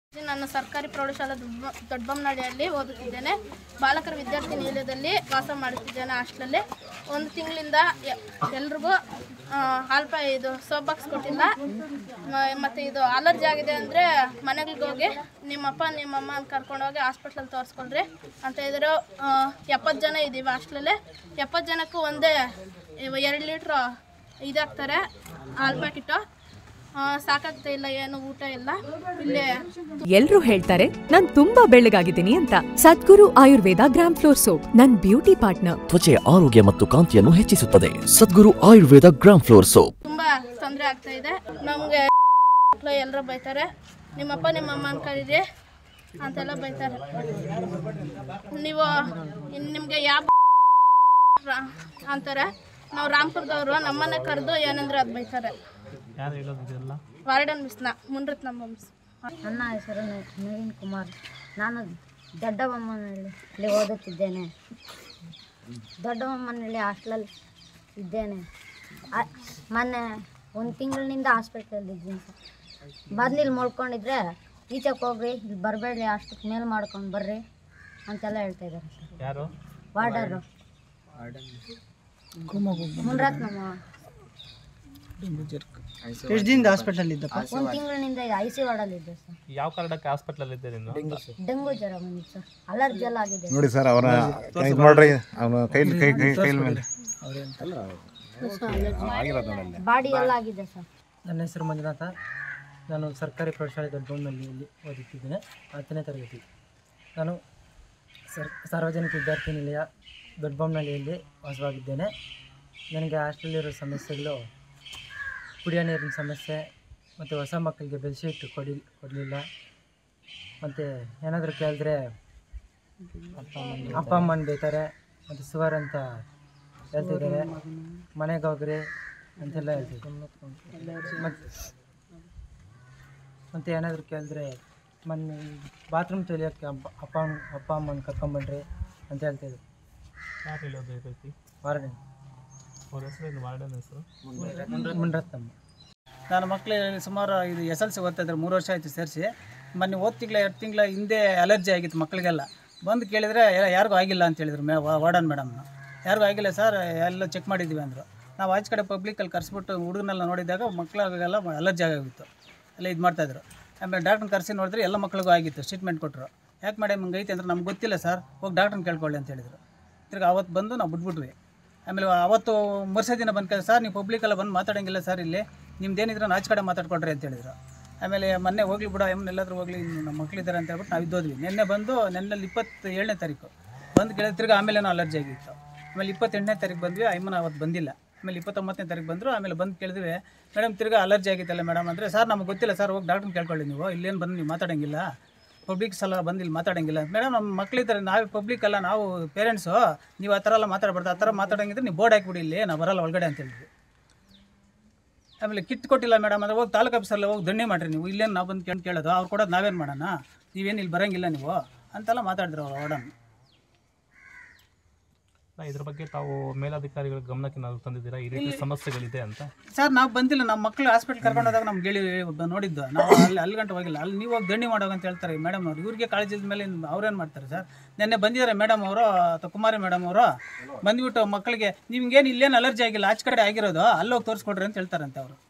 ನಾನು ಸರ್ಕಾರಿ ಪ್ರೌಢಶಾಲಾ ದೊಡ್ಡ ದೊಡ್ಡಬೊಮ್ಮನಹಳ್ಳಿಯಲ್ಲಿ ಓದುತ್ತಿದ್ದೇನೆ ಬಾಲಕರ ವಿದ್ಯಾರ್ಥಿ ನಿಲಯದಲ್ಲಿ ವಾಸ ಮಾಡುತ್ತಿದ್ದೇನೆ ಹಾಸ್ಟೆಲಲ್ಲಿ ಒಂದು ತಿಂಗಳಿಂದ ಎಲ್ರಿಗೂ ಅಲ್ಪ ಇದು ಸೋಪ್ ಬಾಕ್ಸ್ ಕೊಟ್ಟಿಲ್ಲ ಮ- ಮತ್ತೆ ಇದು ಅಲರ್ಜಿ ಆಗಿದೆ ಅಂದರೆ ಮನೆಗಳಿಗೆ ಹೋಗಿ ನಿಮ್ಮಪ್ಪ ನಿಮ್ಮಮ್ಮ ಅಂತ ಕರ್ಕೊಂಡೋಗಿ ಹಾಸ್ಪಿಟ್ಲಲ್ಲಿ ತೋರಿಸ್ಕೊಳ್ರಿ ಅಂತ ಹೇಳಿದ್ರು ಎಪ್ಪತ್ತು ಜನ ಇದ್ದೀವಿ ಹಾಸ್ಟೆಲಲ್ಲಿ ಎಪ್ಪತ್ತು ಜನಕ್ಕೂ ಒಂದೇ ಇವ- ಎರಡು ಲೀಟ್ರು ಇದಾಗ್ತಾರೆ ಹಾಲು ಪ್ಯಾಕೆಟು ಸಾಕಾಗ್ತಾ ಇಲ್ಲ ಏನು ಊಟ ಇಲ್ಲ ಇಲ್ಲಿ ಎಲ್ರೂ ಹೇಳ್ತಾರೆ ನಾನ್ ತುಂಬಾ ಬೆಳ್ಳಗಾಗಿದ್ದೀನಿ ಅಂತ Sadguru Ayurveda gram flour soap ನನ್ ಬ್ಯೂಟಿ ಪಾರ್ಟ್ನರ್ ತ್ವಚೆಯ ಆರೋಗ್ಯ ಮತ್ತು ಕಾಂತಿಯನ್ನು ಹೆಚ್ಚಿಸುತ್ತದೆ Sadguru Ayurveda gram flour soap ತುಂಬ ತೊಂದರೆ ಆಗ್ತಾ ಇದೆ ನಮಗೆ ಎಲ್ಲರೂ ಬೈತಾರೆ ನಿಮ್ಮಪ್ಪ ನಿಮ್ಮಮ್ಮ ಅಂತ ಕರೀರಿ ಅಂತೆಲ್ಲ ಬೈತಾರೆ ನೀವು ನಿಮಗೆ ಯಾವ ಅಂತಾರೆ ನಾವು ರಾಮ್ಪುರದವರು ನಮ್ಮನ್ನ ಕರೆದು ಏನಂದ್ರೆ ಅದು ಬೈತಾರೆ ಯಾರು ಹೇಳೋದು ಇದೆಲ್ಲ ವಾರ್ಡನ್ ಮಿಸ್ನ ಮುನ್ರತ್ನ ಮಿಸ್ ನನ್ನ ಹೆಸರು ನ- ನವೀನ್ ಕುಮಾರ್ ನಾನು ದೊಡ್ಡಬೊಮ್ಮನಹಳ್ಳಿ ಓದುತ್ತಿದ್ದೇನೆ ದೊಡ್ಡಬೊಮ್ಮನಹಳ್ಳಿ ಹಾಸ್ಟೆಲಲ್ಲಿ ಇದ್ದೇನೆ ಆ- ಮೊನ್ನೆ ಒಂದು ತಿಂಗಳಿನಿಂದ ಹಾಸ್ಪಿಟ್ಲಲ್ಲಿ ಇದ್ದೀನಿ ಸರ್ ಮೊದ್ಲು ಇಲ್ಲಿ ಮಲ್ಕೊಂಡಿದ್ರೆ ಈಚೆಗೆ ಹೋಗ್ರಿ ಇಲ್ಲಿ ಬರಬೇಡ್ರಿ ಅಷ್ಟಕ್ಕೆ ಮೇಲ್ ಮಾಡ್ಕೊಂಡು ಬರ್ರಿ ಅಂತೆಲ್ಲ ಹೇಳ್ತಾ ಇದ್ದಾರೆ ಸರ್ ಯಾರು ವಾರ್ಡರು ಮುನ್ರತ್ನಮ್ಮ ಎಷ್ಟು ದಿನದ ಹಾಸ್ಪಿಟಲ್ ಇದ್ದಪ್ಪ ಒಂದು ತಿಂಗಳಿನಿಂದ ಐ ಸಿ ವಾರ್ಡಲ್ಲಿ ಇದ್ದೆ ಸರ್ ಯಾವ ಕಾರಣಕ್ಕೆ ಹಾಸ್ಪಿಟ್ಲಲ್ಲಿ ಇದ್ದೆ ನೀನು ಡೆಂಗು ಜ್ವರ ಬಂದಿತ್ತು ಸರ್ ಅಲರ್ಜಿ ಎಲ್ಲ ಆಗಿದೆ ನೋಡಿ ಸರ್ ಅವರ ಇದು ಮಾಡ್ರಿ ಅವನ ಕೈಲಿ ಕೈ ಕೈ ಕೈಲಿ ಮೇಲೆ ಬಾಡಿ ಎಲ್ಲ ಆಗಿದೆ ಸರ್ ನನ್ನ ಹೆಸರು ಮಂಜುನಾಥ ನಾನು ಸರ್ಕಾರಿ ಪ್ರೌಢಶಾಲೆ ದೊಡ್ಡಬೊಮ್ಮನಹಳ್ಳಿಯಲ್ಲಿ ಓದುತ್ತಿದ್ದೇನೆ ಹತ್ತನೇ ತರಗತಿ ನಾನು ಸರ್ ಸಾರ್ವಜನಿಕ ವಿದ್ಯಾರ್ಥಿ ನಿಲಯ ದೊಡ್ಡಬೊಮ್ಮನಹಳ್ಳಿಯಲ್ಲಿ ವಾಸವಾಗಿದ್ದೇನೆ ನನಗೆ ಹಾಸ್ಟೆಲಿರೋ ಸಮಸ್ಯೆಗಳು ಕುಡಿಯೋ ನೀರಿನ ಸಮಸ್ಯೆ ಮತ್ತು ಹೊಸ ಮಕ್ಕಳಿಗೆ ಬೆಡ್ಶೀಟ್ ಕೊಡಿ ಕೊಡಲಿಲ್ಲ ಮತ್ತು ಏನಾದರೂ ಕೇಳಿದ್ರೆ ಅಪ್ಪ ಅಮ್ಮನ ಬೈತಾರೆ ಮತ್ತು ಸುವರ್ ಅಂತ ಹೇಳ್ತಿದ್ದಾರೆ ಮನೆಗೆ ಹೋಗ್ರಿ ಅಂತೆಲ್ಲ ಹೇಳ್ತಿದ್ರು ಮತ್ತು ಮತ್ತು ಏನಾದರೂ ಕೇಳಿದ್ರೆ ಮೊನ್ನೆ ಬಾತ್ರೂಮ್ ತೊಳಿಯೋಕ್ಕೆ ಅಪ್ಪ ಅಪ್ಪ ಅಮ್ಮ- ಅಪ್ಪ ಅಮ್ಮನ ಕರ್ಕೊಂಬನ್ರಿ ಅಂತ ಹೇಳ್ತಿದ್ರು ಯಾರು ಹೇಳೋದು ಈ ರೀತಿ ವಾರ್ಡನ್ ಅವ್ರ ಹೆಸರು ವಾರ್ಡನ್ ಹೆಸರು ಮುನ್ರತ್ನಮ್ಮ ನಾನು ಮಕ್ಕಳು ಸುಮಾರು ಇದು ಎಸ್ ಎಲ್ ಸಿ ಓದ್ತಾ ಇದ್ದಾರೆ ಮೂರು ವರ್ಷ ಆಯಿತು ಸೇರಿಸಿ ಮೊನ್ನೆ ಓದ್ ತಿಂಗಳ ಎರಡು ತಿಂಗಳ ಹಿಂದೆ ಅಲರ್ಜಿ ಆಗಿತ್ತು ಮಕ್ಕಳಿಗೆಲ್ಲ ಬಂದು ಕೇಳಿದರೆ ಯಾರಿಗೂ ಆಗಿಲ್ಲ ಅಂತ ಹೇಳಿದ್ರು ಮೇ ವಾರ್ಡನ್ ಮೇಡಮ್ನ ಯಾರಿಗೂ ಆಗಿಲ್ಲ ಸರ್ ಎಲ್ಲ ಚೆಕ್ ಮಾಡಿದ್ದೀವಿ ಅಂದರು ನಾವು ಆಚೆ ಕಡೆ ಪಬ್ಲಿಕಲ್ಲಿ ಕರೆಸ್ಬಿಟ್ಟು ಹುಡುಗನೆಲ್ಲ ನೋಡಿದಾಗ ಮಕ್ಕಳಿಗೆಲ್ಲ ಅಲರ್ಜಿ ಆಗೋಗಿತ್ತು ಎಲ್ಲ ಇದು ಮಾಡ್ತಾಯಿದ್ರು ಆಮೇಲೆ ಡಾಕ್ಟ್ರನ್ನ ಕರೆಸಿ ನೋಡಿದ್ರೆ ಎಲ್ಲ ಮಕ್ಳಿಗೂ ಆಗಿತ್ತು ಟ್ರೀಟ್ಮೆಂಟ್ ಕೊಟ್ಟರು ಯಾಕೆ ಮೇಡಮ್ ಹಿಂಗೆ ಐತೆ ಅಂದ್ರೆ ನಮ್ಗೆ ಗೊತ್ತಿಲ್ಲ ಸರ್ ಹೋಗಿ ಡಾಕ್ಟ್ರನ್ನ ಕೇಳ್ಕೊಳ್ಳಿ ಅಂತ ಹೇಳಿದರು ತಿರ್ಗಿ ಅವತ್ತು ಬಂದು ನಾವು ಬಿಟ್ಬಿಟ್ವಿ ಆಮೇಲೆ ಅವತ್ತು ಮರುಸೇ ದಿನ ಬಂದು ಕೇಳಿ ಸರ್ ನೀವು ಪಬ್ಲಿಕೆಲ್ಲ ಬಂದು ಮಾತಾಡೋಂಗಿಲ್ಲ ಸರ್ ಇಲ್ಲಿ ನಿಮ್ದೇನಿದ್ರೆ ಆಚೆ ಕಡೆ ಮಾತಾಡ್ಕೊಡ್ರಿ ಅಂತ ಹೇಳಿದ್ರು ಆಮೇಲೆ ಮೊನ್ನೆ ಹೋಗ್ಲಿ ಬಿಡ ಎಮ್ಮನ್ ಎಲ್ಲಾದ್ರೂ ಹೋಗ್ಲಿ ಇನ್ನು ನಮ್ಮ ಮಕ್ಳಿದ್ದಾರೆ ಅಂತ ಹೇಳ್ಬಿಟ್ಟು ನಾವು ಇದ್ದೋದ್ವಿ ನಿನ್ನೆ ಬಂದು ನೆನ್ನೆಲ್ಲಿ ಇಪ್ಪತ್ತು ಏಳನೇ ತಾರೀಕು ಬಂದು ಕೇಳಿದ್ರೆ ತಿರ್ಗಿ ಆಮೇಲೆ ಏನೋ ಅಲರ್ಜಿ ಆಗಿತ್ತು ಆಮೇಲೆ ಇಪ್ಪತ್ತೆಂಟನೇ ತಾರೀಕು ಬಂದ್ವಿ ಅಯ್ಯಮ್ಮನ ಅವತ್ತು ಬಂದಿಲ್ಲ ಆಮೇಲೆ ಇಪ್ಪತ್ತೊಂಬತ್ತನೇ ತಾರೀಕು ಬಂದರು ಆಮೇಲೆ ಬಂದು ಕೇಳಿದ್ವಿ ಮೇಡಮ್ ತಿರ್ಗಿ ಅಲರ್ಜಿ ಆಗಿತ್ತಲ್ಲ ಮೇಡಮ್ ಅಂದರೆ ಸರ್ ನಮಗೆ ಗೊತ್ತಿಲ್ಲ ಸರ್ ಹೋಗಿ ಡಾಕ್ಟ್ರನ್ನ ಕೇಳ್ಕೊಳ್ಳಿ ನೀವು ಇಲ್ಲೇನು ಬಂದು ನೀವು ಮಾತಾಡೋಂಗಿಲ್ಲ ಪಬ್ಲಿಕ್ ಸಲ ಬಂದು ಇಲ್ಲಿ ಮಾತಾಡೋಂಗಿಲ್ಲ ಮೇಡಮ್ ನಮ್ಮ ಮಕ್ಳಿದ್ದಾರೆ ನಾವೇ ಪಬ್ಲಿಕ್ ಅಲ್ಲ ನಾವು ಪೇರೆಂಟ್ಸು ನೀವು ಆ ಥರ ಎಲ್ಲ ಮಾತಾಡಬಾರ್ದು ಆ ಥರ ಮಾತಾಡೋಂಗಿದ್ರೆ ನೀವು ಬೋರ್ಡ್ ಹಾಕ್ಬಿಡಿ ಇಲ್ಲಿ ನಾವು ಬರಲ್ಲ ಒಳಗಡೆ ಅಂತ ಹೇಳಿದ್ವಿ ಆಮೇಲೆ ಕಿಟ್ ಕೊಟ್ಟಿಲ್ಲ ಮೇಡಮ್ ಅಂದರೆ ಹೋಗಿ ತಾಲೂಕು ಆಫೀಸಲ್ಲಿ ಹೋಗಿ ದಂಡೆ ಮಾಡಿರಿ ನೀವು ಇಲ್ಲೇನು ನಾವು ಬಂದು ಕೇಳಿ ಕೇಳೋದು ಅವ್ರು ಕೊಡೋದು ನಾವೇನು ಮಾಡೋಣ ನೀವೇನು ಇಲ್ಲಿ ಬರೋಂಗಿಲ್ಲ ನೀವು ಅಂತೆಲ್ಲ ಮಾತಾಡಿದ್ರು ಅವ್ರು ವಾರ್ಡನ್ ಇದ್ರ ಬಗ್ಗೆ ತಾವು ಮೇಲಾಧಿಕಾರಿಗಳ ಗಮನಕ್ಕೆ ನಾವು ತಂದಿದ್ದೀರಾ ಈ ರೀತಿ ಸಮಸ್ಯೆಗಳಿದೆ ಅಂತ ಸರ್ ನಾವು ಬಂದಿಲ್ಲ ನಮ್ಮ ಮಕ್ಕಳು ಹಾಸ್ಪಿಟ್ಲ್ ಕರ್ಕೊಂಡು ಹೋದಾಗ ನಮ್ಗೆ ಹೇಳಿ ಬ- ನೋಡಿದ್ದು ನಾವು ಅಲ್ಲಿ ಅಲ್ಲಿ ಗಂಟೆ ಹೋಗಿಲ್ಲ ಅಲ್ಲಿ ನೀವು ಹೋಗಿ ದಂಡಿ ಮಾಡೋಗ ಅಂತ ಹೇಳ್ತಾರೆ ಮೇಡಮ್ ಅವ್ರು ಇವ್ರಿಗೆ ಕಾಳಜಿ ಇದ್ದ ಮೇಲೆ ಅವ್ರೇನು ಮಾಡ್ತಾರೆ ಸರ್ ನಿನ್ನೆ ಬಂದಿದ್ದಾರೆ ಮೇಡಮ್ ಅವರು ಅಥವಾ ಕುಮಾರಿ ಮೇಡಮ್ ಅವರು ಬಂದ್ಬಿಟ್ಟು ಮಕ್ಕಳಿಗೆ ನಿಮ್ಗೇನು ಇಲ್ಲೇನು ಅಲರ್ಜಿ ಆಗಿಲ್ಲ ಆಚೆ ಕಡೆ ಆಗಿರೋದು ಅಲ್ಲೋಗಿ ತೋರಿಸ್ಕೊಡ್ರಿ ಅಂತ ಹೇಳ್ತಾರಂತೆ ಅವರು